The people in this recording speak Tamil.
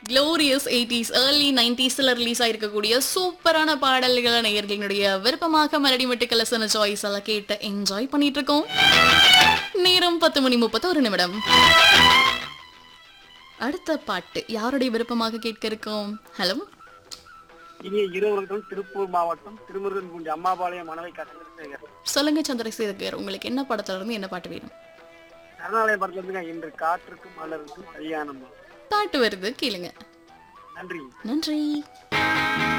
க்ளோரியஸ் எயிட்டிஸ் ஏர்லி நைன்டிஸ்ல ரிலீஸ் ஆயிருக்கக்கூடிய சூப்பரான பாடல்களை நேயர்களினுடைய விருப்பமாக மலடி மட்டு கலசன சாய்ஸ் எல்லாம் கேட்டு என்ஜாய் பண்ணிட்டு இருக்கோம் நேரம் பத்து மணி முப்பத்தி ஒரு நிமிடம் அடுத்த பாட்டு யாருடைய விருப்பமாக கேட்க இருக்கோம் ஹலோ இனிய இருவர்களும் திருப்பூர் மாவட்டம் திருமுருகன்குண்டி அம்மாபாளையம் மனவை கசந்திரசேகர் சொல்லுங்க சந்திரசேகர் உங்களுக்கு என்ன படத்துல இருந்து என்ன பாட்டு வேணும் சரணாலயம் படத்துல இருந்துங்க இன்று காற்றுக்கும் மலருக்கும் கல்யாணம் பாட்டு வருது கேளுங்க நன்றி நன்றி